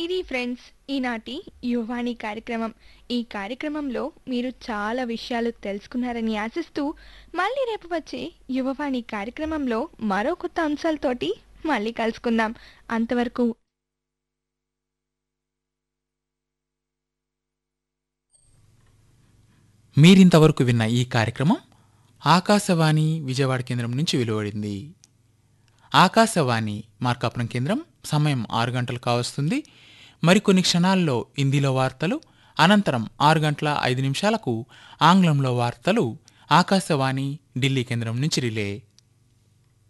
ఇది ఫ్రెండ్స్ ఈనాటి యువాణి కార్యక్రమం ఈ కార్యక్రమంలో మీరు చాలా విషయాలు తెలుసుకున్నారని ఆశిస్తూ మళ్ళీ రేపు వచ్చే యువవాణి కార్యక్రమంలో మరో కొత్త అంశాలతోటి మళ్ళీ కలుసుకుందాం అంతవరకు మీరింతవరకు విన్న ఈ కార్యక్రమం ఆకాశవాణి విజయవాడ కేంద్రం నుంచి వెలువడింది ఆకాశవాణి మార్కాపురం కేంద్రం సమయం ఆరు గంటలు కావస్తుంది మరికొన్ని క్షణాల్లో హిందీలో వార్తలు అనంతరం ఆరు గంటల ఐదు నిమిషాలకు ఆంగ్లంలో వార్తలు ఆకాశవాణి ఢిల్లీ కేంద్రం నుంచి రిలే